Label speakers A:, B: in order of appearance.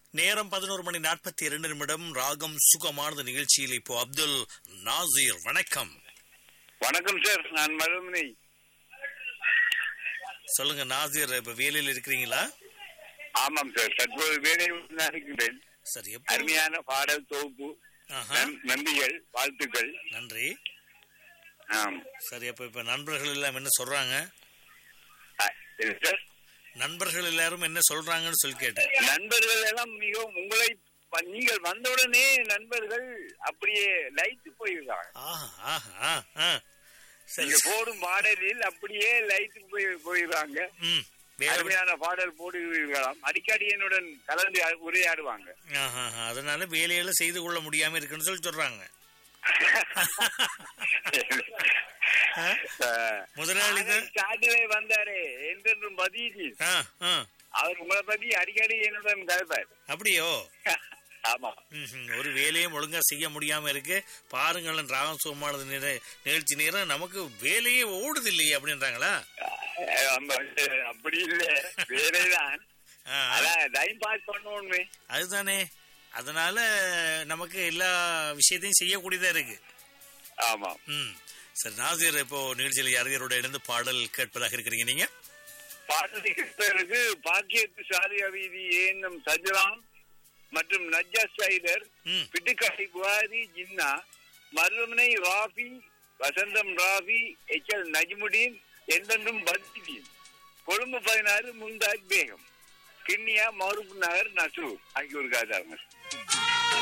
A: நேரம் பதினோரு மணி நாற்பத்தி இரண்டு நிமிடம் ராகம் சுகமானது நிகழ்ச்சியில் இப்போ அப்துல் நாசீர் வணக்கம்
B: வணக்கம் சார் நான் மருமனை
A: சொல்லுங்க நாசீர் இப்ப வேலையில் இருக்கிறீங்களா
B: ஆமாம் சார் தற்போது வேலையில் தான் இருக்கின்றேன்
A: சரி எப்போ
B: அருமையான பாடல் தொகுப்பு
A: ஆஹா,
B: நன்- நன்றிகள் வாழ்த்துக்கள்
A: நன்றி
B: ஆம்
A: சரி அப்ப இப்ப நண்பர்கள் எல்லாம் என்ன சொல்றாங்க
B: ஆ, சரி சார்
A: நண்பர்கள் எல்லாரும் என்ன சொல்றாங்கன்னு சொல்லி கேட்டேன்
B: நண்பர்கள் எல்லாம் மிகவும் உங்களை வ- நீங்கள் வந்தவுடனே நண்பர்கள் அப்படியே லைத்து போயிருக்காங்க
A: ஆஹா, ஆஹா, ஆ, ஆ. சரி
B: நீங்க போடும் பாடலில் அப்படியே லைத்து போய் போயிடுறாங்க
A: ம் வேற
B: அருமையான பாடல் போடுவீர்களாம் அடிக்கடி என்னுடன் கலந்து அ- உரையாடுவாங்க
A: ஆஹா, ஆஹா. அதனால வேலையெல்லாம் செய்து கொள்ள முடியாம இருக்குன்னு சொல்லி சொல்றாங்க ஆ? முதலாளி தான்
B: ஸ்டார்டிலே வந்தாரே என்றென்றும் பதிஜி
A: ஆ, ஆ.
B: அவர் உங்களை பத்தி அடிக்கடி என்னுடன் கலப்பார்
A: அப்படியோ
B: ஆமா
A: ம்ஹும். ஒரு வேலையும் ஒழுங்கா செய்ய முடியாம இருக்கு பாருங்களேன் ராகம் சுகமானது நிற- நிகழ்ச்சி நேரம் நமக்கு வேலையே ஓடுது இல்லையே அப்படின்றாங்களா
B: அஹ் ஆமா, அப்படி இல்ல வேலைதான்
A: ஆ,
B: அதான் டைம் பாஸ் பண்ணுவோமே
A: அதுதானே அதனால நமக்கு எல்லா விஷயத்தையும் செய்யக்கூடியதா இருக்கு
B: ஆமா
A: ம் சரி நாசிர் இப்போ நிகழ்ச்சியில் யாரையரோட இணைந்து பாடல் கேட்பதாக இருக்கிறீங்க நீங்க
B: பாடலுக்கு பாக்கியத்து சாதி வீதி ஏன்னும் சஜ்ராம் மற்றும் நஜ்ஜா ஸ்லைடர்
A: ம்
B: பிட்டுக்காய் புகாரி ஜின்னா மருமனை ராஃபி வசந்தம் ராஃபி எச் எல் நஜ்முடீன் என்றென்றும் பத்ரிதீன் கொழும்பு பதினாறு முந்தாஜ் பேகம் கிண்ணியா மருப் நகர் நசூர் ஆகியோருக்காக